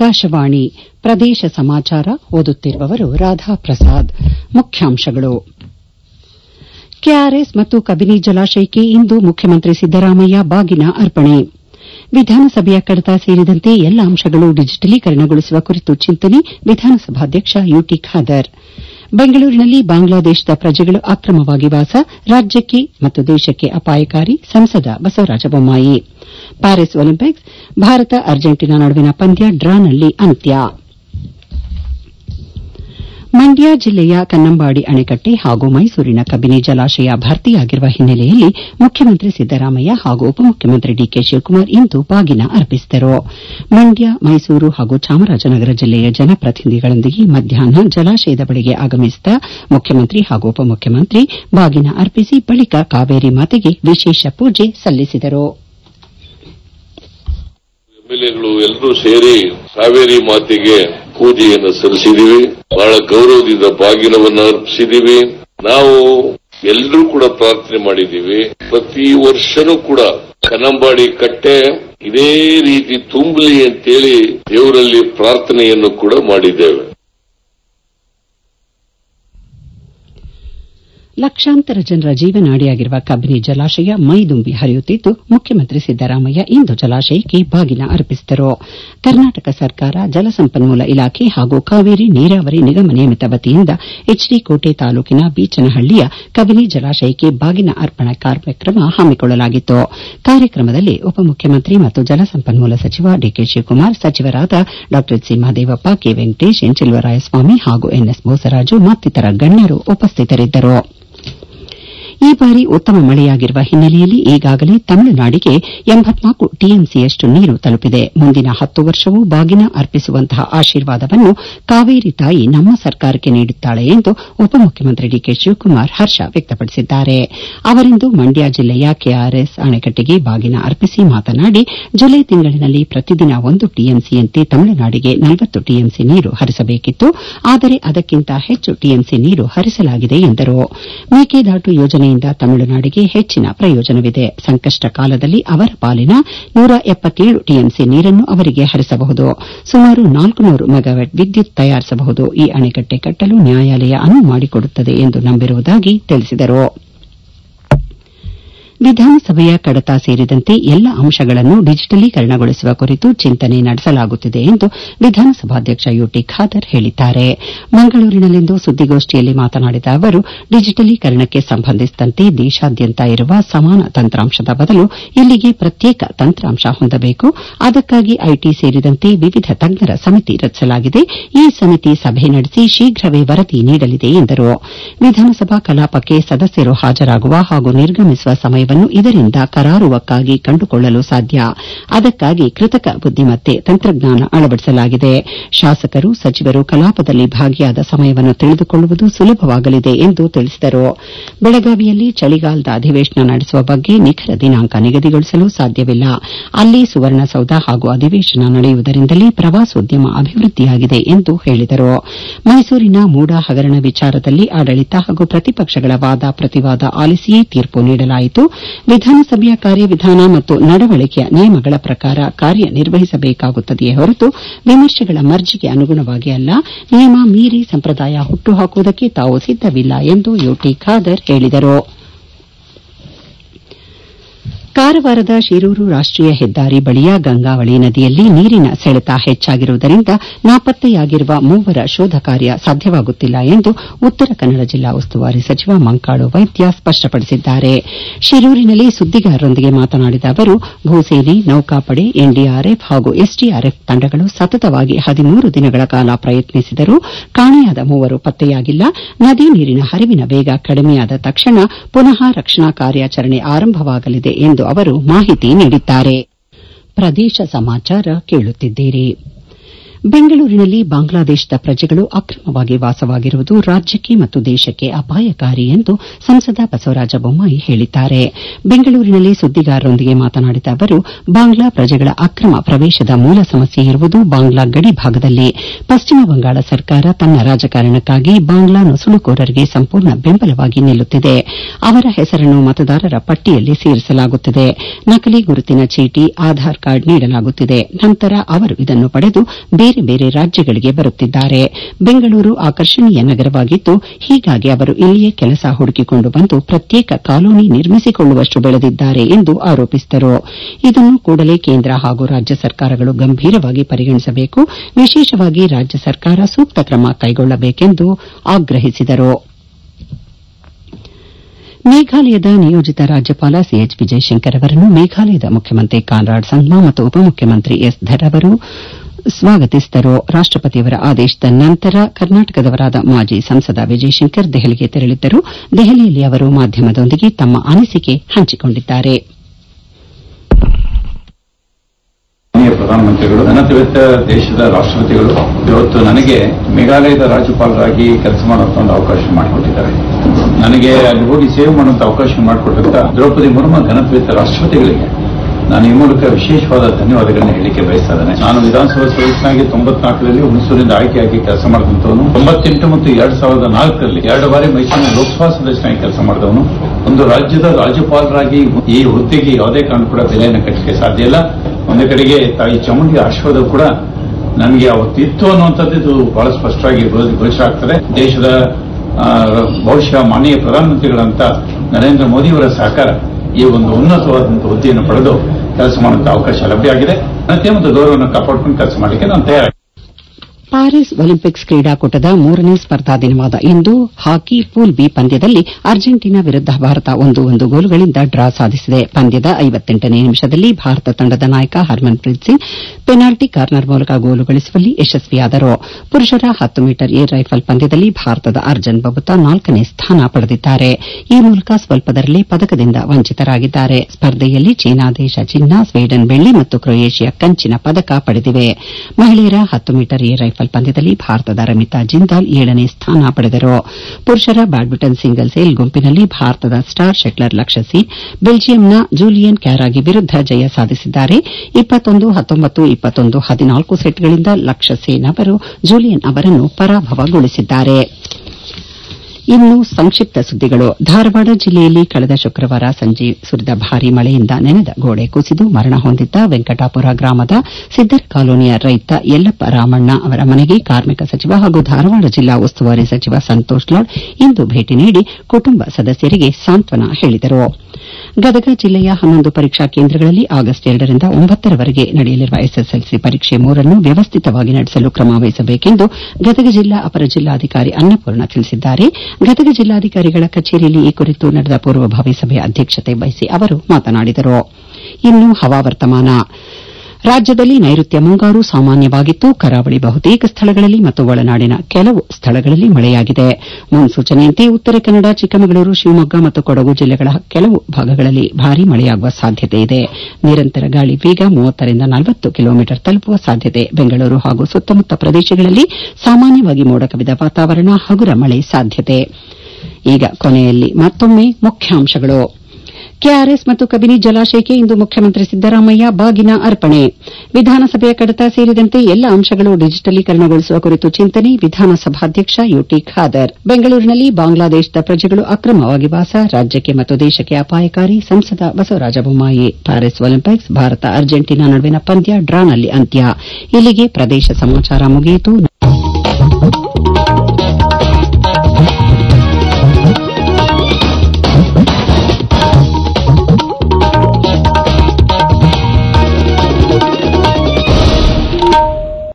ಆಕಾಶವಾಣಿ ಪ್ರದೇಶ ಸಮಾಚಾರ ಓದುತ್ತಿರುವವರು ರಾಧಾ ಪ್ರಸಾದ್ ಮುಖ್ಯಾಂಶಗಳು ಕೆಆರ್ಎಸ್ ಮತ್ತು ಕಬಿನಿ ಜಲಾಶಯಕ್ಕೆ ಇಂದು ಮುಖ್ಯಮಂತ್ರಿ ಸಿದ್ದರಾಮಯ್ಯ ಬಾಗಿನ ಅರ್ಪಣೆ ವಿಧಾನಸಭೆಯ ಕಡತ ಸೇರಿದಂತೆ ಎಲ್ಲ ಅಂಶಗಳು ಡಿಜಿಟಲೀಕರಣಗೊಳಿಸುವ ಕುರಿತು ಚಿಂತನೆ ವಿಧಾನಸಭಾಧ್ಯಕ್ಷ ಯುಟಿ ಖಾದರ್ ಬೆಂಗಳೂರಿನಲ್ಲಿ ಬಾಂಗ್ಲಾದೇಶದ ಪ್ರಜೆಗಳು ಅಕ್ರಮವಾಗಿ ವಾಸ ರಾಜ್ಯಕ್ಕೆ ಮತ್ತು ದೇಶಕ್ಕೆ ಅಪಾಯಕಾರಿ ಸಂಸದ Basavaraj Bommai Paris Olympics Bharat Argentina ನಡುವಿನ ಪಂದ್ಯ ಡ್ರಾನಲ್ಲಿ ಅಂತ್ಯ ಮಂಡ್ಯ ಜಿಲ್ಲೆಯ ಕನ್ನಂಬಾಡಿ ಅಣೆಕಟ್ಟೆ ಹಾಗೂ ಮೈಸೂರಿನ ಕಬಿನಿ ಜಲಾಶಯ ಭರ್ತಿಯಾಗಿರುವ ಹಿನ್ನೆಲೆಯಲ್ಲಿ ಮುಖ್ಯಮಂತ್ರಿ ಸಿದ್ದರಾಮಯ್ಯ ಹಾಗೂ ಉಪಮುಖ್ಯಮಂತ್ರಿ ಡಿಕೆ ಶಿವಕುಮಾರ್ ಇಂದು ಬಾಗಿನ ಅರ್ಪಿಸಿದರು ಮಂಡ್ಯ ಮೈಸೂರು ಹಾಗೂ ಚಾಮರಾಜನಗರ ಜಿಲ್ಲೆಯ ಜನಪ್ರತಿನಿಧಿಗಳೊಂದಿಗೆ ಮಧ್ಯಾಹ್ನ ಜಲಾಶಯದ ಬಳಿಗೆ ಆಗಮಿಸಿದ ಮುಖ್ಯಮಂತ್ರಿ ಹಾಗೂ ಉಪಮುಖ್ಯಮಂತ್ರಿ ಬಾಗಿನ ಅರ್ಪಿಸಿ ಬಳಿಕ ಕಾವೇರಿ ಮಾತೆಗೆ ವಿಶೇಷ ಪೂಜೆ ಸಲ್ಲಿಸಿದರು ಎಂಎಲ್ಎಗಳು ಎಲ್ಲರೂ ಸೇರಿ ಕಾವೇರಿ ಮಾತೆಗೆ ಪೂಜೆಯನ್ನು ಸಲ್ಲಿಸಿದೀವಿ ಬಹಳ ಗೌರವದಿಂದ ಬಾಗಿನವನ್ನು ಅರ್ಪಿಸಿದೀವಿ ನಾವು ಎಲ್ಲರೂ ಕೂಡ ಪ್ರಾರ್ಥನೆ ಮಾಡಿದ್ದೀವಿ ಪ್ರತಿ ವರ್ಷನೂ ಕೂಡ ಕನ್ನಂಬಾಡಿ ಕಟ್ಟೆ ಇದೇ ರೀತಿ ತುಂಬಲಿ ಅಂತೇಳಿ ದೇವರಲ್ಲಿ ಪ್ರಾರ್ಥನೆಯನ್ನು ಕೂಡ ಮಾಡಿದ್ದೇವೆ ಲಕ್ಷಾಂತರ ಜನರ ಜೀವನಾಡಿಯಾಗಿರುವ ಕಬಿನಿ ಜಲಾಶಯ ಮೈದುಂಬಿ ಹರಿಯುತ್ತಿದ್ದು ಮುಖ್ಯಮಂತ್ರಿ ಸಿದ್ದರಾಮಯ್ಯ ಇಂದು ಜಲಾಶಯಕ್ಕೆ ಬಾಗಿನ ಅರ್ಪಿಸಿದರು ಕರ್ನಾಟಕ ಸರ್ಕಾರ ಜಲಸಂಪನ್ಮೂಲ ಇಲಾಖೆ ಹಾಗೂ ಕಾವೇರಿ ನೀರಾವರಿ ನಿಗಮ ನಿಯಮಿತ ವತಿಯಿಂದ ಎಚ್ಡಿ ಕೋಟೆ ತಾಲೂಕಿನ ಬೀಚನಹಳ್ಳಿಯ ಕಬಿನಿ ಜಲಾಶಯಕ್ಕೆ ಬಾಗಿನ ಅರ್ಪಣಾ ಕಾರ್ಯಕ್ರಮ ಹಮ್ಮಿಕೊಳ್ಳಲಾಗಿತ್ತು ಕಾರ್ಯಕ್ರಮದಲ್ಲಿ ಉಪಮುಖ್ಯಮಂತ್ರಿ ಮತ್ತು ಜಲಸಂಪನ್ಮೂಲ ಸಚಿವ ಡಿಕೆ ಶಿವಕುಮಾರ್ ಸಚಿವರಾದ ಡಾ C Mahadevappa K Venkatesh N Cheluvarayaswamy ಹಾಗೂ ಎನ್ಎಸ್ ಬೋಸರಾಜು ಮತ್ತಿತರ ಗಣ್ಯರು ಉಪಸ್ಥಿತರಿದ್ದರು ಈ ಬಾರಿ ಉತ್ತಮ ಮಳೆಯಾಗಿರುವ ಹಿನ್ನೆಲೆಯಲ್ಲಿ ಈಗಾಗಲೇ ತಮಿಳುನಾಡಿಗೆ ಎಂಬತ್ನಾಲ್ಕು ಟಿಎಂಸಿಯಷ್ಟು ನೀರು ತಲುಪಿದೆ ಮುಂದಿನ ಹತ್ತು ವರ್ಷವೂ ಬಾಗಿನ ಅರ್ಪಿಸುವಂತಹ ಆಶೀರ್ವಾದವನ್ನು ಕಾವೇರಿ ತಾಯಿ ನಮ್ಮ ಸರ್ಕಾರಕ್ಕೆ ನೀಡುತ್ತಾಳೆ ಎಂದು ಉಪಮುಖ್ಯಮಂತ್ರಿ ಡಿಕೆ ಶಿವಕುಮಾರ್ ಹರ್ಷ ವ್ಯಕ್ತಪಡಿಸಿದ್ದಾರೆ ಅವರಿಂದು ಮಂಡ್ಯ ಜಿಲ್ಲೆಯ ಕೆಆರ್ಎಸ್ ಅಣೆಕಟ್ಟೆಗೆ ಬಾಗಿನ ಅರ್ಪಿಸಿ ಮಾತನಾಡಿ ಜುಲೈ ತಿಂಗಳಿನಲ್ಲಿ ಪ್ರತಿದಿನ ಒಂದು ಟಿಎಂಸಿಯಂತೆ ತಮಿಳುನಾಡಿಗೆ ನಲವತ್ತು ಟಿಎಂಸಿ ನೀರು ಹರಿಸಬೇಕಿತ್ತು ಆದರೆ ಅದಕ್ಕಿಂತ ಹೆಚ್ಚು ಟಿಎಂಸಿ ನೀರು ಹರಿಸಲಾಗಿದೆ ಎಂದರು ಮೇಕೆದಾಟು ಯೋಜನೆ ತಮಿಳುನಾಡಿಗೆ ಹೆಚ್ಚಿನ ಪ್ರಯೋಜನವಿದೆ ಸಂಕಷ್ಟ ಕಾಲದಲ್ಲಿ ಅವರ ಪಾಲಿನ ನೂರ ಎಪ್ಪತ್ತೇಳು ಟಿಎಂಸಿ ನೀರನ್ನು ಅವರಿಗೆ ಹರಿಸಬಹುದು ಸುಮಾರು ನಾಲ್ಕು ನೂರು ಮೆಗಾವ್ಯಾಟ್ ವಿದ್ಯುತ್ ತಯಾರಿಸಬಹುದು ಈ ಅಣೆಕಟ್ಟೆ ಕಟ್ಟಲು ನ್ಯಾಯಾಲಯ ಅನುವು ಮಾಡಿಕೊಡುತ್ತದೆ ಎಂದು ನಂಬಿರುವುದಾಗಿ ತಿಳಿಸಿದರು ವಿಧಾನಸಭೆಯ ಕಡತ ಸೇರಿದಂತೆ ಎಲ್ಲ ಅಂಶಗಳನ್ನು ಡಿಜಿಟಲೀಕರಣಗೊಳಿಸುವ ಕುರಿತು ಚಿಂತನೆ ನಡೆಸಲಾಗುತ್ತಿದೆ ಎಂದು ವಿಧಾನಸಭಾಧ್ಯಕ್ಷ ಯುಟಿ ಖಾದರ್ ಹೇಳಿದ್ದಾರೆ ಮಂಗಳೂರಿನಲ್ಲಿಂದು ಸುದ್ದಿಗೋಷ್ಠಿಯಲ್ಲಿ ಮಾತನಾಡಿದ ಅವರು ಡಿಜಿಟಲೀಕರಣಕ್ಕೆ ಸಂಬಂಧಿಸಿದಂತೆ ದೇಶಾದ್ಯಂತ ಇರುವ ಸಮಾನ ತಂತ್ರಾಂಶದ ಬದಲು ಇಲ್ಲಿಗೆ ಪ್ರತ್ಯೇಕ ತಂತ್ರಾಂಶ ಹೊಂದಬೇಕು ಅದಕ್ಕಾಗಿ ಐಟಿ ಸೇರಿದಂತೆ ವಿವಿಧ ತಜ್ಞರ ಸಮಿತಿ ರಚಿಸಲಾಗಿದೆ ಈ ಸಮಿತಿ ಸಭೆ ನಡೆಸಿ ಶೀಘ್ರವೇ ವರದಿ ನೀಡಲಿದೆ ಎಂದರು ವಿಧಾನಸಭಾ ಕಲಾಪಕ್ಕೆ ಸದಸ್ಯರು ಹಾಜರಾಗುವ ಹಾಗೂ ನಿರ್ಗಮಿಸುವ ಸಮಯ ಇದರಿಂದ ಕರಾರುವಕ್ಕಾಗಿ ಕಂಡುಕೊಳ್ಳಲು ಸಾಧ್ಯ ಅದಕ್ಕಾಗಿ ಕೃತಕ ಬುದ್ದಿಮತ್ತೆ ತಂತ್ರಜ್ಞಾನ ಅಳವಡಿಸಲಾಗಿದೆ ಶಾಸಕರು ಸಚಿವರು ಕಲಾಪದಲ್ಲಿ ಭಾಗಿಯಾದ ಸಮಯವನ್ನು ತಿಳಿದುಕೊಳ್ಳುವುದು ಸುಲಭವಾಗಲಿದೆ ಎಂದು ತಿಳಿಸಿದರು ಬೆಳಗಾವಿಯಲ್ಲಿ ಚಳಿಗಾಲದ ಅಧಿವೇಶನ ನಡೆಸುವ ಬಗ್ಗೆ ನಿಖರ ದಿನಾಂಕ ನಿಗದಿಗೊಳಿಸಲು ಸಾಧ್ಯವಿಲ್ಲ ಅಲ್ಲಿ ಸುವರ್ಣಸೌಧ ಹಾಗೂ ಅಧಿವೇಶನ ನಡೆಯುವುದರಿಂದಲೇ ಪ್ರವಾಸೋದ್ಯಮ ಅಭಿವೃದ್ಧಿಯಾಗಿದೆ ಎಂದು ಹೇಳಿದರು ಮೈಸೂರಿನ ಮೂಡ ಹಗರಣ ವಿಚಾರದಲ್ಲಿ ಆಡಳಿತ ಹಾಗೂ ಪ್ರತಿಪಕ್ಷಗಳ ವಾದ ಪ್ರತಿವಾದ ಆಲಿಸಿಯೇ ತೀರ್ಪು ನೀಡಲಾಯಿತು ವಿಧಾನಸಭೆಯ ಕಾರ್ಯವಿಧಾನ ಮತ್ತು ನಡವಳಿಕೆಯ ನಿಯಮಗಳ ಪ್ರಕಾರ ಕಾರ್ಯನಿರ್ವಹಿಸಬೇಕಾಗುತ್ತದೆಯೇ ಹೊರತು ವಿಮರ್ಶೆಗಳ ಮರ್ಜಿಗೆ ಅನುಗುಣವಾಗಿ ಅಲ್ಲ ನಿಯಮ ಮೀರಿ ಸಂಪ್ರದಾಯ ಹುಟ್ಟುಹಾಕುವುದಕ್ಕೆ ತಾವು ಸಿದ್ದವಿಲ್ಲ ಎಂದು ಯುಟಿ ಖಾದರ್ ಹೇಳಿದರು ಕಾರವಾರದ ಶಿರೂರು ರಾಷ್ಟೀಯ ಹೆದ್ದಾರಿ ಬಳಿಯ ಗಂಗಾವಳಿ ನದಿಯಲ್ಲಿ ನೀರಿನ ಸೆಳೆತ ಹೆಚ್ಚಾಗಿರುವುದರಿಂದ ನಾಪತ್ತೆಯಾಗಿರುವ ಮೂವರ ಶೋಧ ಕಾರ್ಯ ಸಾಧ್ಯವಾಗುತ್ತಿಲ್ಲ ಎಂದು ಉತ್ತರ ಕನ್ನಡ ಜಿಲ್ಲಾ ಉಸ್ತುವಾರಿ ಸಚಿವ ಮಂಕಾಳು ವೈದ್ಯ ಸ್ಪಷ್ಟಪಡಿಸಿದ್ದಾರೆ ಶಿರೂರಿನಲ್ಲಿ ಸುದ್ದಿಗಾರರೊಂದಿಗೆ ಮಾತನಾಡಿದ ಅವರು ಭೂಸೇನೆ ನೌಕಾಪಡೆ ಎನ್ಡಿಆರ್ಎಫ್ ಹಾಗೂ ಎಸ್ಡಿಆರ್ಎಫ್ ತಂಡಗಳು ಸತತವಾಗಿ ಹದಿಮೂರು ದಿನಗಳ ಕಾಲ ಪ್ರಯತ್ನಿಸಿದರೂ ಕಾಣೆಯಾದ ಮೂವರು ಪತ್ತೆಯಾಗಿಲ್ಲ ನದಿ ನೀರಿನ ಹರಿವಿನ ವೇಗ ಕಡಿಮೆಯಾದ ತಕ್ಷಣ ಪುನಃ ರಕ್ಷಣಾ ಕಾರ್ಯಾಚರಣೆ ಆರಂಭವಾಗಲಿದೆ ಎಂದು ಅವರು ಮಾಹಿತಿ ನೀಡಿದ್ದಾರೆ ಪ್ರದೇಶ ಸಮಾಚಾರ ಕೇಳುತ್ತಿದ್ದೀರಿ ಬೆಂಗಳೂರಿನಲ್ಲಿ ಬಾಂಗ್ಲಾದೇಶದ ಪ್ರಜೆಗಳು ಅಕ್ರಮವಾಗಿ ವಾಸವಾಗಿರುವುದು ರಾಜ್ಯಕ್ಕೆ ಮತ್ತು ದೇಶಕ್ಕೆ ಅಪಾಯಕಾರಿ ಎಂದು ಸಂಸದ ಬಸವರಾಜ ಬೊಮ್ಮಾಯಿ ಹೇಳಿದ್ದಾರೆ ಬೆಂಗಳೂರಿನಲ್ಲಿ ಸುದ್ದಿಗಾರರೊಂದಿಗೆ ಮಾತನಾಡಿದ ಅವರು ಬಾಂಗ್ಲಾ ಪ್ರಜೆಗಳ ಅಕ್ರಮ ಪ್ರವೇಶದ ಮೂಲ ಸಮಸ್ಯೆ ಇರುವುದು ಬಾಂಗ್ಲಾ ಗಡಿ ಭಾಗದಲ್ಲಿ ಪಶ್ಚಿಮ ಬಂಗಾಳ ಸರ್ಕಾರ ತನ್ನ ರಾಜಕಾರಣಕ್ಕಾಗಿ ಬಾಂಗ್ಲಾ ನುಸುಳುಕೋರರಿಗೆ ಸಂಪೂರ್ಣ ಬೆಂಬಲವಾಗಿ ನಿಲ್ಲುತ್ತಿದೆ ಅವರ ಹೆಸರನ್ನು ಮತದಾರರ ಪಟ್ಟಿಯಲ್ಲಿ ಸೇರಿಸಲಾಗುತ್ತಿದೆ ನಕಲಿ ಗುರುತಿನ ಚೀಟಿ ಆಧಾರ್ ಕಾರ್ಡ್ ನೀಡಲಾಗುತ್ತಿದೆ ನಂತರ ಅವರು ಇದನ್ನು ಪಡೆದು ಬೇರೆ ಬೇರೆ ಬೇರೆ ರಾಜ್ಯಗಳಿಗೆ ಬರುತ್ತಿದ್ದಾರೆ ಬೆಂಗಳೂರು ಆಕರ್ಷಣೀಯ ನಗರವಾಗಿದ್ದು ಹೀಗಾಗಿ ಅವರು ಇಲ್ಲಿಯೇ ಕೆಲಸ ಹುಡುಕಿಕೊಂಡು ಬಂದು ಪ್ರತ್ಯೇಕ ಕಾಲೋನಿ ನಿರ್ಮಿಸಿಕೊಳ್ಳುವಷ್ಟು ಬೆಳೆದಿದ್ದಾರೆ ಎಂದು ಆರೋಪಿಸಿದರು ಇದನ್ನು ಕೂಡಲೇ ಕೇಂದ್ರ ಹಾಗೂ ರಾಜ್ಯ ಸರ್ಕಾರಗಳು ಗಂಭೀರವಾಗಿ ಪರಿಗಣಿಸಬೇಕು ವಿಶೇಷವಾಗಿ ರಾಜ್ಯ ಸರ್ಕಾರ ಸೂಕ್ತ ಕ್ರಮ ಕೈಗೊಳ್ಳಬೇಕೆಂದು ಆಗ್ರಹಿಸಿದರು ಮೇಘಾಲಯದ ನಿಯೋಜಿತ ರಾಜ್ಯಪಾಲ ಸಿಎಚ್ ವಿಜಯಶಂಕರ್ ಅವರನ್ನು ಮೇಘಾಲಯದ ಮುಖ್ಯಮಂತ್ರಿ ಕಾನ್ರಾಡ್ ಸಂಗ್ಮಾ ಮತ್ತು ಉಪಮುಖ್ಯಮಂತ್ರಿ ಎಸ್ ಧರ್ ಅವರು ಸ್ವಾಗತಿಸಿದರು ರಾಷ್ಟಪತಿಯವರ ಆದೇಶದ ನಂತರ ಕರ್ನಾಟಕದವರಾದ ಮಾಜಿ ಸಂಸದ ವಿಜಯಶಂಕರ್ ದೆಹಲಿಗೆ ತೆರಳಿದ್ದರು ದೆಹಲಿಯಲ್ಲಿ ಅವರು ಮಾಧ್ಯಮದೊಂದಿಗೆ ತಮ್ಮ ಅನಿಸಿಕೆ ಹಂಚಿಕೊಂಡಿದ್ದಾರೆ ಮಾನನೀಯ ಪ್ರಧಾನಮಂತ್ರಿಗಳು ಘನತೆವೆತ್ತ ದೇಶದ ರಾಷ್ಟ್ರಪತಿಗಳು ಇವತ್ತು ನನಗೆ ಮೇಘಾಲಯದ ರಾಜ್ಯಪಾಲರಾಗಿ ಕೆಲಸ ಮಾಡುವಂತ ಒಂದು ಅವಕಾಶ ಮಾಡಿಕೊಟ್ಟಿದ್ದಾರೆ ನನಗೆ ಅಲ್ಲಿ ಹೋಗಿ ಸೇವೆ ಮಾಡುವಂತ ಅವಕಾಶ ಮಾಡಿಕೊಟ್ಟಂತ ದ್ರೌಪದಿ ಮುರ್ಮು ಘನತೆವೆತ್ತ ರಾಷ್ಟ್ರಪತಿಗಳಿಗೆ ನಾನು ಈ ಮೂಲಕ ವಿಶೇಷವಾದ ಧನ್ಯವಾದಗಳನ್ನ ಹೇಳಲಿಕ್ಕೆ ಬಯಸ್ತಾ ಇದ್ದೇನೆ ನಾನು ವಿಧಾನಸಭಾ ಸದಸ್ಯನಾಗಿ ತೊಂಬತ್ನಾಲ್ಕರಲ್ಲಿ ಹುಣಸೂರಿನಿಂದ ಆಯ್ಕೆಯಾಗಿ ಕೆಲಸ ಮಾಡಿದಂತವನು ತೊಂಬತ್ತೆಂಟು ಮತ್ತು ಎರಡ್ ಸಾವಿರದ ನಾಲ್ಕರಲ್ಲಿ ಎರಡು ಬಾರಿ ಮೈಸೂರಿನ ಲೋಕಸಭಾ ಸದಸ್ಯನಾಗಿ ಕೆಲಸ ಮಾಡಿದವನು ಒಂದು ರಾಜ್ಯದ ರಾಜ್ಯಪಾಲರಾಗಿ ಈ ಹುದ್ದೆಗೆ ಯಾವುದೇ ಕಾರಣ ಕೂಡ ಬೆಲೆಯನ್ನು ಕಟ್ಟಲಿಕ್ಕೆ ಸಾಧ್ಯ ಇಲ್ಲ ಒಂದು ಕಡೆಗೆ ತಾಯಿ ಚಾಮುಂಡಿ ಆಶೀರ್ವಾದ ಕೂಡ ನನಗೆ ಅವತ್ತಿತ್ತು ಅನ್ನುವಂಥದ್ದು ಇದು ಬಹಳ ಸ್ಪಷ್ಟವಾಗಿ ಘೋಷ- ಘೋಷಣೆ ಆಗ್ತದೆ ದೇಶದ ಆ, ಬಹುಶಃ ಮಾನನೀಯ ಪ್ರಧಾನಮಂತ್ರಿಗಳಂತ ನರೇಂದ್ರ ಮೋದಿಯವರ ಸಹಕಾರ ಈ ಒಂದು ಉನ್ನತವಾದಂತಹ ಹುದ್ದೆಯನ್ನು ಪಡೆದು ಕೆಲಸ ಮಾಡುವಂತ ಅವಕಾಶ ಲಭ್ಯ ಆಗಿದೆ ಘನತೆ ಮತ್ತು ಗೌರವವನ್ನು ಕಾಪಾಡಿಕೊಂಡು ಕೆಲಸ ಮಾಡಲಿಕ್ಕೆ ನಾನು ತಯಾರಾಗಿ ಪ್ಯಾರಿಸ್ ಒಲಿಂಪಿಕ್ಸ್ ಕ್ರೀಡಾಕೂಟದ ಮೂರನೇ ಸ್ಪರ್ಧಾ ದಿನವಾದ ಇಂದು ಹಾಕಿ ಪೂಲ್ ಬಿ ಪಂದ್ಯದಲ್ಲಿ ಅರ್ಜೆಂಟೀನಾ ವಿರುದ್ದ ಭಾರತ ಒಂದು ಒಂದು ಗೋಲುಗಳಿಂದ ಡ್ರಾ ಸಾಧಿಸಿದೆ ಪಂದ್ಯದ ಐವತ್ತೆಂಟನೇ ನಿಮಿಷದಲ್ಲಿ ಭಾರತ ತಂಡದ ನಾಯಕ ಹರ್ಮನ್ಪ್ರೀತ್ ಸಿಂಗ್ ಪೆನಾಲ್ಟಿ ಕಾರ್ನರ್ ಮೂಲಕ ಗೋಲು ಗಳಿಸುವಲ್ಲಿ ಯಶಸ್ವಿಯಾದರು ಪುರುಷರ ಹತ್ತು ಮೀಟರ್ ಏರ್ ರೈಫಲ್ ಪಂದ್ಯದಲ್ಲಿ ಭಾರತದ ಅರ್ಜನ್ ಬಬುತಾ ನಾಲ್ಕನೇ ಸ್ಥಾನ ಪಡೆದಿದ್ದಾರೆ ಈ ಮೂಲಕ ಸ್ವಲ್ಪದರಲ್ಲೇ ಪದಕದಿಂದ ವಂಚಿತರಾಗಿದ್ದಾರೆ ಸ್ಪರ್ಧೆಯಲ್ಲಿ ಚೀನಾ ದೇಶ ಚಿನ್ನ ಸ್ವೀಡನ್ ಬೆಳ್ಳಿ ಮತ್ತು ಕ್ರೊಯೇಷಿಯಾ ಕಂಚಿನ ಪದಕ ಪಡೆದಿವೆ ಮಹಿಳೆಯರ ಹತ್ತು ಮೀಟರ್ ಏರ್ ರೈಫಲ್ ಪಂದ್ಯದಲ್ಲಿ ಭಾರತದ ರಮಿತಾ ಜಿಂದಾಲ್ ಏಳನೇ ಸ್ಥಾನ ಪಡೆದರು ಪುರುಷರ ಬ್ಯಾಡ್ಮಿಂಟನ್ ಸಿಂಗಲ್ಸ್ ಎಲ್ ಗುಂಪಿನಲ್ಲಿ ಭಾರತದ ಸ್ಟಾರ್ ಶೆಟ್ಲರ್ ಲಕ್ಷ್ಯ ಸೀನ್ ಬೆಲ್ಜಿಯಂನ ಜೂಲಿಯನ್ ಕ್ಯಾರಾಗಿ ವಿರುದ್ದ ಜಯ ಸಾಧಿಸಿದ್ದಾರೆ ಇಪ್ಪತ್ತೊಂದು ಹತ್ತೊಂಬತ್ತು ಇಪ್ಪತ್ತೊಂದು ಹದಿನಾಲ್ಕು ಸೆಟ್ಗಳಿಂದ ಲಕ್ಷ್ಯ ಸೇನ್ ಅವರು ಜೂಲಿಯನ್ ಅವರನ್ನು ಪರಾಭವಗೊಳಿಸಿದ್ದಾರೆ ಇನ್ನು ಸಂಕ್ಷಿಪ್ತ ಸುದ್ದಿಗಳು ಧಾರವಾಡ ಜಿಲ್ಲೆಯಲ್ಲಿ ಕಳೆದ ಶುಕ್ರವಾರ ಸಂಜೆ ಸುರಿದ ಭಾರೀ ಮಳೆಯಿಂದ ನೆನೆದ ಗೋಡೆ ಕುಸಿದು ಮರಣ ಹೊಂದಿದ್ದ ವೆಂಕಟಾಪುರ ಗ್ರಾಮದ ಸಿದ್ದರ್ ಕಾಲೋನಿಯ ರೈತ ಯಲ್ಲಪ್ಪ ರಾಮಣ್ಣ ಅವರ ಮನೆಗೆ ಕಾರ್ಮಿಕ ಸಚಿವ ಹಾಗೂ ಧಾರವಾಡ ಜಿಲ್ಲಾ ಉಸ್ತುವಾರಿ ಸಚಿವ ಸಂತೋಷ್ ಲಾಡ್ ಇಂದು ಭೇಟಿ ನೀಡಿ ಕುಟುಂಬ ಸದಸ್ಯರಿಗೆ ಸಾಂತ್ವನ ಹೇಳಿದರು ಗದಗ ಜಿಲ್ಲೆಯ ಹನ್ನೊಂದು ಪರೀಕ್ಷಾ ಕೇಂದ್ರಗಳಲ್ಲಿ ಆಗಸ್ಟ್ ಎರಡರಿಂದ ಒಂಬತ್ತರವರೆಗೆ ನಡೆಯಲಿರುವ ಎಸ್ಎಸ್ಎಲ್ಸಿ ಪರೀಕ್ಷೆ ಮೂರನ್ನು ವ್ಯವಸ್ಥಿತವಾಗಿ ನಡೆಸಲು ಕ್ರಮ ವಹಿಸಬೇಕೆಂದು ಗದಗ ಜಿಲ್ಲಾ ಅಪರ ಜಿಲ್ಲಾಧಿಕಾರಿ ಅನ್ನಪೂರ್ಣ ತಿಳಿಸಿದ್ದಾರೆ ಗದಗ ಜಿಲ್ಲಾಧಿಕಾರಿಗಳ ಕಚೇರಿಯಲ್ಲಿ ಈ ಕುರಿತು ನಡೆದ ಪೂರ್ವಭಾವಿ ಸಭೆಯ ಅಧ್ಯಕ್ಷತೆ ವಹಿಸಿ ಅವರು ಮಾತನಾಡಿದರು ಇನ್ನು ಹವಾವರ್ತಮಾನ ರಾಜ್ಯದಲ್ಲಿ ನೈಋತ್ಯ ಮುಂಗಾರು ಸಾಮಾನ್ಯವಾಗಿದ್ದು ಕರಾವಳಿ ಬಹುತೇಕ ಸ್ಥಳಗಳಲ್ಲಿ ಮತ್ತು ಒಳನಾಡಿನ ಕೆಲವು ಸ್ಥಳಗಳಲ್ಲಿ ಮಳೆಯಾಗಿದೆ ಮುನ್ಸೂಚನೆಯಂತೆ ಉತ್ತರ ಕನ್ನಡ ಚಿಕ್ಕಮಗಳೂರು ಶಿವಮೊಗ್ಗ ಮತ್ತು ಕೊಡಗು ಜಿಲ್ಲೆಗಳ ಕೆಲವು ಭಾಗಗಳಲ್ಲಿ ಭಾರೀ ಮಳೆಯಾಗುವ ಸಾಧ್ಯತೆ ಇದೆ ನಿರಂತರ ಗಾಳಿ ವೇಗ ಮೂವತ್ತರಿಂದ ನಲವತ್ತು ಕಿಲೋಮೀಟರ್ ತಲುಪುವ ಸಾಧ್ಯತೆ ಬೆಂಗಳೂರು ಹಾಗೂ ಸುತ್ತಮುತ್ತ ಪ್ರದೇಶಗಳಲ್ಲಿ ಸಾಮಾನ್ಯವಾಗಿ ಮೋಡ ಕವಿದ ವಾತಾವರಣ ಹಗುರ ಮಳೆ ಸಾಧ್ಯತೆ ಈಗ ಕೊನೆಯಲ್ಲಿ ಮತ್ತೊಮ್ಮೆ ಮುಖ್ಯಾಂಶಗಳು ಕೆಆರ್ಎಸ್ ಮತ್ತು ಕಬಿನಿ ಜಲಾಶಯಕ್ಕೆ ಇಂದು ಮುಖ್ಯಮಂತ್ರಿ ಸಿದ್ದರಾಮಯ್ಯ ಬಾಗಿನ ಅರ್ಪಣೆ ವಿಧಾನಸಭೆಯ ಕಡತ ಸೇರಿದಂತೆ ಎಲ್ಲ ಅಂಶಗಳು ಡಿಜಿಟಲೀಕರಣಗೊಳಿಸುವ ಕುರಿತು ಚಿಂತನೆ ವಿಧಾನಸಭಾಧ್ಯಕ್ಷ ಯುಟಿ ಖಾದರ್ ಬೆಂಗಳೂರಿನಲ್ಲಿ ಬಾಂಗ್ಲಾದೇಶದ ಪ್ರಜೆಗಳು ಅಕ್ರಮವಾಗಿ ವಾಸ ರಾಜ್ಯಕ್ಕೆ ಮತ್ತು ದೇಶಕ್ಕೆ ಅಪಾಯಕಾರಿ ಸಂಸದ Basavaraj Bommai Paris Olympics Bharat Argentina ನಡುವಿನ ಪಂದ್ಯ ಡ್ರಾನಲ್ಲಿ ಅಂತ್ಯ ಇಲ್ಲಿಗೆ ಪ್ರದೇಶ ಸಮಾಚಾರ ಮುಗಿಯಿತು